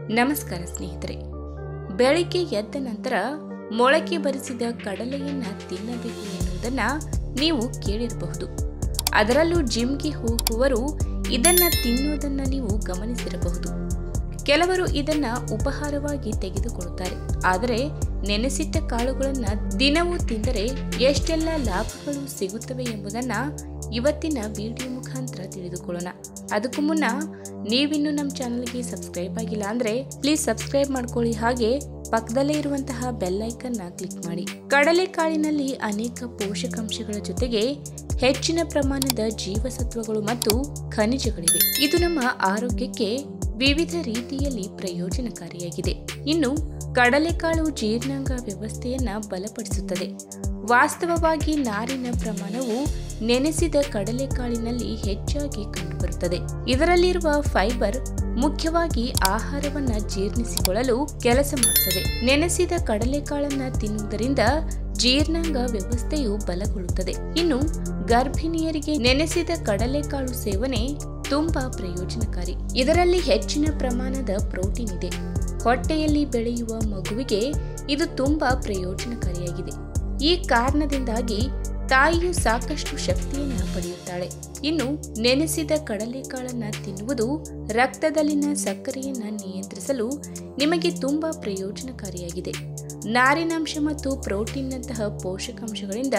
ನಮಸ್ಕಾರ ಸ್ನೇಹಿತರೆ ಬೆಳಿಗ್ಗೆ ಎದ್ದ ನಂತರ ಮೊಳಕೆ ಬರಿಸಿದ ಕಡಲೆಯನ್ನ ತಿನ್ನಬೇಕು ಎನ್ನುವುದನ್ನ ನೀವು ಕೇಳಿರಬಹುದು ಅದರಲ್ಲೂ ಜಿಮ್ಗೆ ಹೋಗುವವರು ಇದನ್ನ ತಿನ್ನುವುದನ್ನ ನೀವು ಗಮನಿಸಿರಬಹುದು ಕೆಲವರು ಇದನ್ನ ಉಪಹಾರವಾಗಿ ತೆಗೆದುಕೊಳ್ಳುತ್ತಾರೆ ಆದರೆ ನೆನೆಸಿಟ್ಟ ಕಾಳುಗಳನ್ನ ದಿನವೂ ತಿಂದರೆ ಎಷ್ಟೆಲ್ಲ ಲಾಭಗಳು ಸಿಗುತ್ತವೆ ಎಂಬುದನ್ನ ಇವತ್ತಿನ ವಿಡಿಯೋ ಮುಖಾಂತರ ತಿಳಿದುಕೊಳ್ಳೋಣ ಅದಕ್ಕೂ ಮುನ್ನ ನೀವಿನ್ನು ನಮ್ಮ ಚಾನಲ್ಗೆ ಸಬ್ಸ್ಕ್ರೈಬ್ ಆಗಿಲ್ಲ ಅಂದ್ರೆ ಪ್ಲೀಸ್ ಸಬ್ಸ್ಕ್ರೈಬ್ ಮಾಡ್ಕೊಳ್ಳಿ ಹಾಗೆ ಪಕ್ಕದಲ್ಲೇ ಇರುವಂತಹ ಬೆಲ್ ಐಕನ್ನ ಕ್ಲಿಕ್ ಮಾಡಿ ಕಡಲೆಕಾಳಿನಲ್ಲಿ ಅನೇಕ ಪೋಷಕಾಂಶಗಳ ಜೊತೆಗೆ ಹೆಚ್ಚಿನ ಪ್ರಮಾಣದ ಜೀವಸತ್ವಗಳು ಮತ್ತು ಖನಿಜಗಳಿವೆ ಇದು ನಮ್ಮ ಆರೋಗ್ಯಕ್ಕೆ ವಿವಿಧ ರೀತಿಯಲ್ಲಿ ಪ್ರಯೋಜನಕಾರಿಯಾಗಿದೆ ಇನ್ನು ಕಡಲೆಕಾಳು ಜೀರ್ಣಾಂಗ ವ್ಯವಸ್ಥೆಯನ್ನ ಬಲಪಡಿಸುತ್ತದೆ ವಾಸ್ತವವಾಗಿ ನಾರಿನ ಪ್ರಮಾಣವು ನೆನೆಸಿದ ಕಡಲೆಕಾಳಿನಲ್ಲಿ ಹೆಚ್ಚಾಗಿ ಕಂಡುಬರುತ್ತದೆ ಇದರಲ್ಲಿರುವ ಫೈಬರ್ ಮುಖ್ಯವಾಗಿ ಆಹಾರವನ್ನ ಜೀರ್ಣಿಸಿಕೊಳ್ಳಲು ಕೆಲಸ ಮಾಡುತ್ತದೆ ನೆನೆಸಿದ ಕಡಲೆಕಾಳನ್ನ ತಿನ್ನುವುದರಿಂದ ಜೀರ್ಣಾಂಗ ವ್ಯವಸ್ಥೆಯು ಬಲಗೊಳ್ಳುತ್ತದೆ ಇನ್ನು ಗರ್ಭಿಣಿಯರಿಗೆ ನೆನೆಸಿದ ಕಡಲೆಕಾಳು ಸೇವನೆ ತುಂಬಾ ಪ್ರಯೋಜನಕಾರಿ ಇದರಲ್ಲಿ ಹೆಚ್ಚಿನ ಪ್ರಮಾಣದ ಪ್ರೋಟೀನ್ ಇದೆ ಹೊಟ್ಟೆಯಲ್ಲಿ ಬೆಳೆಯುವ ಮಗುವಿಗೆ ಇದು ತುಂಬಾ ಪ್ರಯೋಜನಕಾರಿಯಾಗಿದೆ ಈ ಕಾರಣದಿಂದಾಗಿ ತಾಯಿಯು ಸಾಕಷ್ಟು ಶಕ್ತಿಯನ್ನ ಪಡೆಯುತ್ತಾಳೆ ಇನ್ನು ನೆನೆಸಿದ ಕಡಲೆಕಾಳನ್ನ ತಿನ್ನುವುದು ರಕ್ತದಲ್ಲಿನ ಸಕ್ಕರೆಯನ್ನ ನಿಯಂತ್ರಿಸಲು ನಿಮಗೆ ತುಂಬಾ ಪ್ರಯೋಜನಕಾರಿಯಾಗಿದೆ ನಾರಿನಾಂಶ ಮತ್ತು ಪ್ರೋಟೀನ್ನಂತಹ ಪೋಷಕಾಂಶಗಳಿಂದ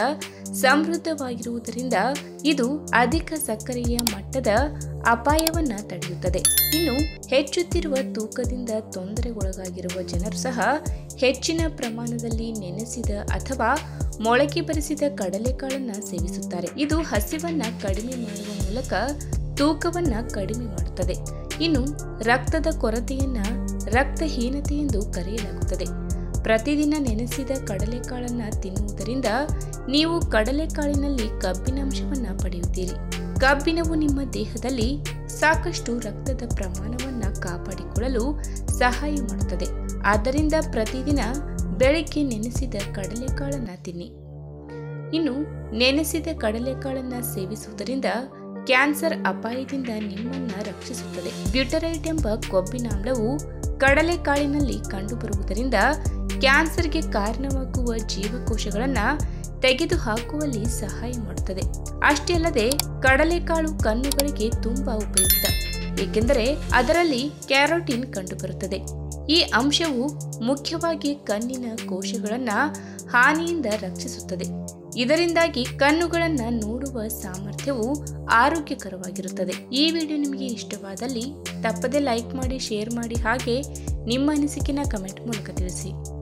ಸಮೃದ್ಧವಾಗಿರುವುದರಿಂದ ಇದು ಅಧಿಕ ಸಕ್ಕರೆಯ ಮಟ್ಟದ ಅಪಾಯವನ್ನ ತಡೆಯುತ್ತದೆ ಇನ್ನು ಹೆಚ್ಚುತ್ತಿರುವ ತೂಕದಿಂದ ತೊಂದರೆಗೊಳಗಾಗಿರುವ ಜನರು ಸಹ ಹೆಚ್ಚಿನ ಪ್ರಮಾಣದಲ್ಲಿ ನೆನೆಸಿದ ಅಥವಾ ಮೊಳಕೆ ಬರಿಸಿದ ಕಡಲೆಕಾಳನ್ನ ಸೇವಿಸುತ್ತಾರೆ ಇದು ಹಸಿವನ್ನ ಕಡಿಮೆ ಮಾಡುವ ಮೂಲಕ ತೂಕವನ್ನ ಕಡಿಮೆ ಮಾಡುತ್ತದೆ ಇನ್ನು ರಕ್ತದ ಕೊರತೆಯನ್ನ ರಕ್ತಹೀನತೆ ಎಂದು ಕರೆಯಲಾಗುತ್ತದೆ ಪ್ರತಿದಿನ ನೆನೆಸಿದ ಕಡಲೆಕಾಳನ್ನ ತಿನ್ನುವುದರಿಂದ ನೀವು ಕಡಲೆಕಾಳಿನಲ್ಲಿ ಕಬ್ಬಿನಾಂಶವನ್ನ ಪಡೆಯುತ್ತೀರಿ ಕಬ್ಬಿಣವು ನಿಮ್ಮ ದೇಹದಲ್ಲಿ ಸಾಕಷ್ಟು ರಕ್ತದ ಪ್ರಮಾಣವನ್ನ ಕಾಪಾಡಿಕೊಳ್ಳಲು ಸಹಾಯ ಮಾಡುತ್ತದೆ ಆದ್ದರಿಂದ ಪ್ರತಿದಿನ ಬೆಳಿಗ್ಗೆ ನೆನೆಸಿದ ಕಡಲೆಕಾಳನ್ನ ತಿನ್ನಿ ಇನ್ನು ನೆನೆಸಿದ ಕಡಲೆಕಾಳನ್ನ ಸೇವಿಸುವುದರಿಂದ ಕ್ಯಾನ್ಸರ್ ಅಪಾಯದಿಂದ ನಿಮ್ಮನ್ನ ರಕ್ಷಿಸುತ್ತದೆ ಬ್ಯೂಟರೈಟ್ ಎಂಬ ಕೊಬ್ಬಿನಾಮ್ಲವು ಕಡಲೆಕಾಳಿನಲ್ಲಿ ಕಂಡುಬರುವುದರಿಂದ ಕ್ಯಾನ್ಸರ್ಗೆ ಕಾರಣವಾಗುವ ಜೀವಕೋಶಗಳನ್ನ ತೆಗೆದುಹಾಕುವಲ್ಲಿ ಸಹಾಯ ಮಾಡುತ್ತದೆ ಅಷ್ಟೇ ಅಲ್ಲದೆ ಕಡಲೆಕಾಳು ಕಣ್ಣುಗಳಿಗೆ ತುಂಬಾ ಉಪಯುಕ್ತ ಏಕೆಂದರೆ ಅದರಲ್ಲಿ ಕ್ಯಾರೋಟಿನ್ ಕಂಡುಬರುತ್ತದೆ ಈ ಅಂಶವು ಮುಖ್ಯವಾಗಿ ಕಣ್ಣಿನ ಕೋಶಗಳನ್ನ ಹಾನಿಯಿಂದ ರಕ್ಷಿಸುತ್ತದೆ ಇದರಿಂದಾಗಿ ಕಣ್ಣುಗಳನ್ನ ನೋಡುವ ಸಾಮರ್ಥ್ಯವು ಆರೋಗ್ಯಕರವಾಗಿರುತ್ತದೆ ಈ ವಿಡಿಯೋ ನಿಮಗೆ ಇಷ್ಟವಾದಲ್ಲಿ ತಪ್ಪದೆ ಲೈಕ್ ಮಾಡಿ ಶೇರ್ ಮಾಡಿ ಹಾಗೆ ನಿಮ್ಮ ಅನಿಸಿಕೆನ ಕಮೆಂಟ್ ಮೂಲಕ ತಿಳಿಸಿ